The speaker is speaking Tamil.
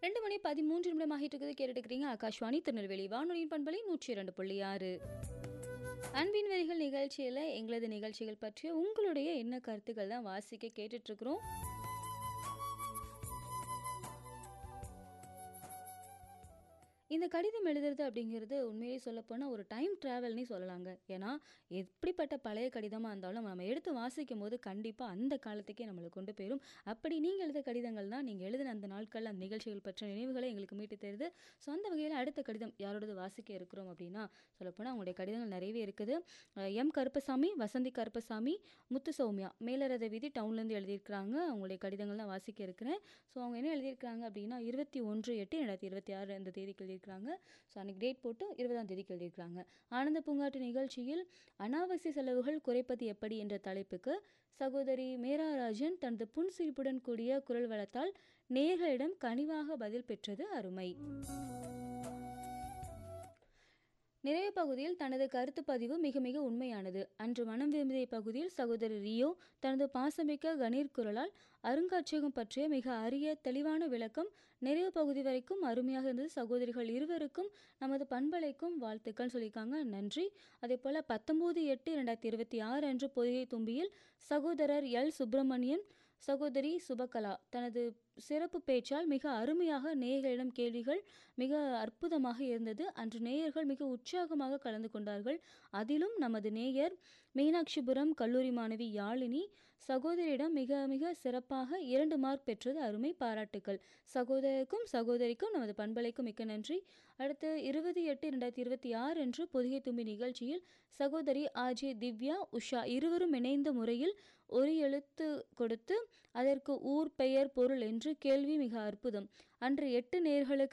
ரெண்டு மணி பதிமூன்று நிமிடம் ஆகிட்டு இருக்குது கேட்டுட்டு இருக்கிறீங்க ஆகாஷ்வாணி திருநெல்வேலி வானொலியின் பண்பலை நூற்றி இரண்டு புள்ளி ஆறு அன்பின் வரிகள் நிகழ்ச்சியில் எங்களது நிகழ்ச்சிகள் பற்றிய உங்களுடைய என்ன கருத்துக்கள் தான் வாசிக்க கேட்டுட்டு இருக்கிறோம் இந்த கடிதம் எழுதுறது அப்படிங்கிறது உண்மையிலே சொல்லப்போனால் ஒரு டைம் ட்ராவல்னே சொல்லலாங்க ஏன்னா எப்படிப்பட்ட பழைய கடிதமாக இருந்தாலும் நம்ம எடுத்து வாசிக்கும் போது கண்டிப்பாக அந்த காலத்துக்கே நம்மளை கொண்டு போயிடும் அப்படி நீங்கள் எழுத கடிதங்கள் தான் நீங்கள் எழுதின அந்த நாட்கள் அந்த நிகழ்ச்சிகள் பற்றிய நினைவுகளை எங்களுக்கு மீட்டு தருது ஸோ அந்த வகையில் அடுத்த கடிதம் யாரோடது வாசிக்க இருக்கிறோம் அப்படின்னா சொல்லப்போனால் அவங்களுடைய கடிதங்கள் நிறையவே இருக்குது அஹ் எம் கருப்பசாமி வசந்தி கருப்பசாமி முத்து சௌமியா மேலரத வீதி டவுன்லேருந்து எழுதியிருக்கிறாங்க அவங்களுடைய கடிதங்கள் தான் வாசிக்க இருக்கிறேன் ஸோ அவங்க என்ன எழுதியிருக்கிறாங்க அப்படின்னா இருபத்தி ஒன்று எட்டு ரெண்டாயிரத்தி இருபத்தி ஆறு அந்த தேதிக்கு எழுதியிருக்கிறாங்க ஸோ அன்றைக்கி டேட் போட்டு இருபதாம் தேதிக்கு எழுதியிருக்கிறாங்க ஆனந்த பூங்காட்டு நிகழ்ச்சியில் அனாவசிய செலவுகள் குறைப்பது எப்படி என்ற தலைப்புக்கு சகோதரி மேராராஜன் தனது புன்சிரிப்புடன் கூடிய குரல் வளத்தால் நேர்களிடம் கனிவாக பதில் பெற்றது அருமை நிறைவு பகுதியில் தனது கருத்து பதிவு மிக மிக உண்மையானது அன்று மனம் விரும்பிய பகுதியில் சகோதரி ரியோ தனது பாசமிக்க கணீர் குரலால் அருங்காட்சியகம் பற்றிய மிக அரிய தெளிவான விளக்கம் நிறைவு பகுதி வரைக்கும் அருமையாக இருந்தது சகோதரிகள் இருவருக்கும் நமது பண்பலைக்கும் வாழ்த்துக்கள் சொல்லியிருக்காங்க நன்றி அதே போல் பத்தொம்போது எட்டு ரெண்டாயிரத்தி இருபத்தி ஆறு அன்று பொதிகை தும்பியில் சகோதரர் எல் சுப்பிரமணியன் சகோதரி சுபகலா தனது சிறப்பு பேச்சால் மிக அருமையாக நேயர்களிடம் கேள்விகள் மிக அற்புதமாக இருந்தது அன்று நேயர்கள் மிக உற்சாகமாக கலந்து கொண்டார்கள் அதிலும் நமது நேயர் மீனாட்சிபுரம் கல்லூரி மாணவி யாழினி சகோதரியிடம் மிக மிக சிறப்பாக இரண்டு மார்க் பெற்றது அருமை பாராட்டுக்கள் சகோதரருக்கும் சகோதரிக்கும் நமது பண்பலைக்கும் மிக்க நன்றி அடுத்து இருபது எட்டு ரெண்டாயிரத்தி இருபத்தி ஆறு அன்று பொதிகை தும்பி நிகழ்ச்சியில் சகோதரி ஆஜே திவ்யா உஷா இருவரும் இணைந்த முறையில் ஒரு எழுத்து கொடுத்து அதற்கு ஊர் பெயர் பொருள் என்று கேள்வி மிக அற்புதம் அன்று எட்டு நேர்களுக்கு